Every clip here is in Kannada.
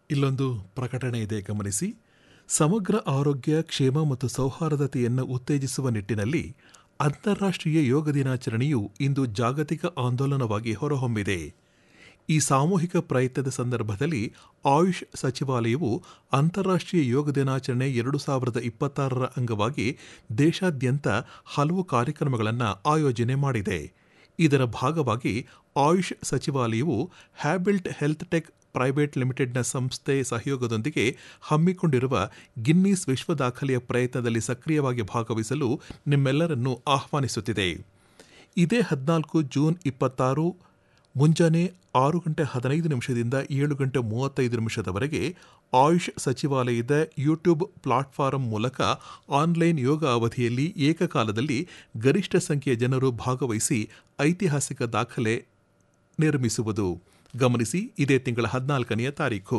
ಇಲ್ಲೊಂದು ಪ್ರಕಟಣೆ ಇದೆ ಗಮನಿಸಿ ಸಮಗ್ರ ಆರೋಗ್ಯ ಕ್ಷೇಮ ಮತ್ತು ಸೌಹಾರ್ದತೆಯನ್ನು ಉತ್ತೇಜಿಸುವ ನಿಟ್ಟಿನಲ್ಲಿ ಅಂತಾರಾಷ್ಟ್ರೀಯ ಯೋಗ ದಿನಾಚರಣೆಯು ಇಂದು ಜಾಗತಿಕ ಆಂದೋಲನವಾಗಿ ಹೊರಹೊಮ್ಮಿದೆ ಈ ಸಾಮೂಹಿಕ ಪ್ರಯತ್ನದ ಸಂದರ್ಭದಲ್ಲಿ ಆಯುಷ್ ಸಚಿವಾಲಯವು ಅಂತಾರಾಷ್ಟ್ರೀಯ ಯೋಗ ದಿನಾಚರಣೆ ಎರಡು ಸಾವಿರದ ಇಪ್ಪತ್ತಾರರ ಅಂಗವಾಗಿ ದೇಶಾದ್ಯಂತ ಹಲವು ಕಾರ್ಯಕ್ರಮಗಳನ್ನು ಆಯೋಜನೆ ಮಾಡಿದೆ ಇದರ ಭಾಗವಾಗಿ ಆಯುಷ್ ಸಚಿವಾಲಯವು ಹ್ಯಾಬಿಲ್ಟ್ ಹೆಲ್ತ್ ಟೆಕ್ ಪ್ರೈವೇಟ್ ಲಿಮಿಟೆಡ್ನ ಸಂಸ್ಥೆ ಸಹಯೋಗದೊಂದಿಗೆ ಹಮ್ಮಿಕೊಂಡಿರುವ ಗಿನ್ನೀಸ್ ವಿಶ್ವ ದಾಖಲೆಯ ಪ್ರಯತ್ನದಲ್ಲಿ ಸಕ್ರಿಯವಾಗಿ ಭಾಗವಹಿಸಲು ನಿಮ್ಮೆಲ್ಲರನ್ನು ಆಹ್ವಾನಿಸುತ್ತಿದೆ ಇದೇ ಹದಿನಾಲ್ಕು ಜೂನ್ ಇಪ್ಪತ್ತಾರು ಮುಂಜಾನೆ ಆರು ಗಂಟೆ ಹದಿನೈದು ನಿಮಿಷದಿಂದ ಏಳು ಗಂಟೆ ಮೂವತ್ತೈದು ನಿಮಿಷದವರೆಗೆ ಆಯುಷ್ ಸಚಿವಾಲಯದ ಯೂಟ್ಯೂಬ್ ಪ್ಲಾಟ್ಫಾರಂ ಮೂಲಕ ಆನ್ಲೈನ್ ಯೋಗ ಅವಧಿಯಲ್ಲಿ ಏಕಕಾಲದಲ್ಲಿ ಗರಿಷ್ಠ ಸಂಖ್ಯೆಯ ಜನರು ಭಾಗವಹಿಸಿ ಐತಿಹಾಸಿಕ ದಾಖಲೆ ನಿರ್ಮಿಸುವುದು ಗಮನಿಸಿ ಇದೇ ತಿಂಗಳ ಹದಿನಾಲ್ಕನೆಯ ತಾರೀಖು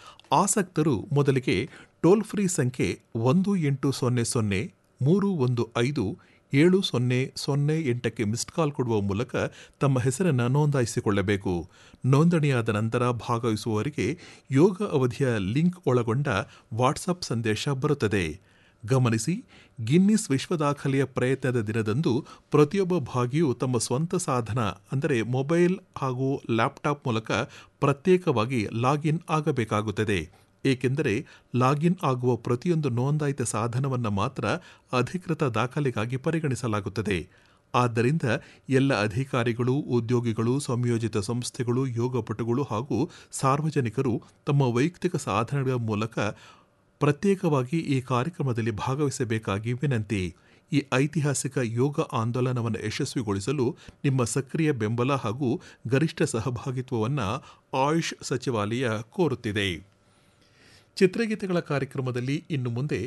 ಆಸಕ್ತರು ಮೊದಲಿಗೆ ಟೋಲ್ ಫ್ರೀ ಸಂಖ್ಯೆ ಒಂದು ಎಂಟು ಸೊನ್ನೆ ಸೊನ್ನೆ ಮೂರು ಒಂದು ಐದು ಏಳು ಸೊನ್ನೆ ಸೊನ್ನೆ ಎಂಟಕ್ಕೆ ಮಿಸ್ಡ್ ಕಾಲ್ ಕೊಡುವ ಮೂಲಕ ತಮ್ಮ ಹೆಸರನ್ನು ನೋಂದಾಯಿಸಿಕೊಳ್ಳಬೇಕು ನೋಂದಣಿಯಾದ ನಂತರ ಭಾಗವಹಿಸುವವರಿಗೆ ಯೋಗ ಅವಧಿಯ ಲಿಂಕ್ ಒಳಗೊಂಡ ವಾಟ್ಸಪ್ ಸಂದೇಶ ಬರುತ್ತದೆ ಗಮನಿಸಿ ಗಿನ್ನಿಸ್ ವಿಶ್ವ ದಾಖಲೆಯ ಪ್ರಯತ್ನದ ದಿನದಂದು ಪ್ರತಿಯೊಬ್ಬ ಭಾಗಿಯೂ ತಮ್ಮ ಸ್ವಂತ ಸಾಧನ ಅಂದರೆ ಮೊಬೈಲ್ ಹಾಗೂ ಲ್ಯಾಪ್ಟಾಪ್ ಮೂಲಕ ಪ್ರತ್ಯೇಕವಾಗಿ ಲಾಗಿನ್ ಆಗಬೇಕಾಗುತ್ತದೆ ಏಕೆಂದರೆ ಲಾಗಿನ್ ಆಗುವ ಪ್ರತಿಯೊಂದು ನೋಂದಾಯಿತ ಸಾಧನವನ್ನು ಮಾತ್ರ ಅಧಿಕೃತ ದಾಖಲೆಗಾಗಿ ಪರಿಗಣಿಸಲಾಗುತ್ತದೆ ಆದ್ದರಿಂದ ಎಲ್ಲ ಅಧಿಕಾರಿಗಳು ಉದ್ಯೋಗಿಗಳು ಸಂಯೋಜಿತ ಸಂಸ್ಥೆಗಳು ಯೋಗಪಟುಗಳು ಹಾಗೂ ಸಾರ್ವಜನಿಕರು ತಮ್ಮ ವೈಯಕ್ತಿಕ ಸಾಧನಗಳ ಮೂಲಕ ಪ್ರತ್ಯೇಕವಾಗಿ ಈ ಕಾರ್ಯಕ್ರಮದಲ್ಲಿ ಭಾಗವಹಿಸಬೇಕಾಗಿ ವಿನಂತಿ ಈ ಐತಿಹಾಸಿಕ ಯೋಗ ಆಂದೋಲನವನ್ನು ಯಶಸ್ವಿಗೊಳಿಸಲು ನಿಮ್ಮ ಸಕ್ರಿಯ ಬೆಂಬಲ ಹಾಗೂ ಗರಿಷ್ಠ ಸಹಭಾಗಿತ್ವವನ್ನು ಆಯುಷ್ ಸಚಿವಾಲಯ ಕೋರುತ್ತಿದೆ ಚಿತ್ರಗೀತೆಗಳ ಕಾರ್ಯಕ್ರಮದಲ್ಲಿ ಇನ್ನು ಮುಂದೆ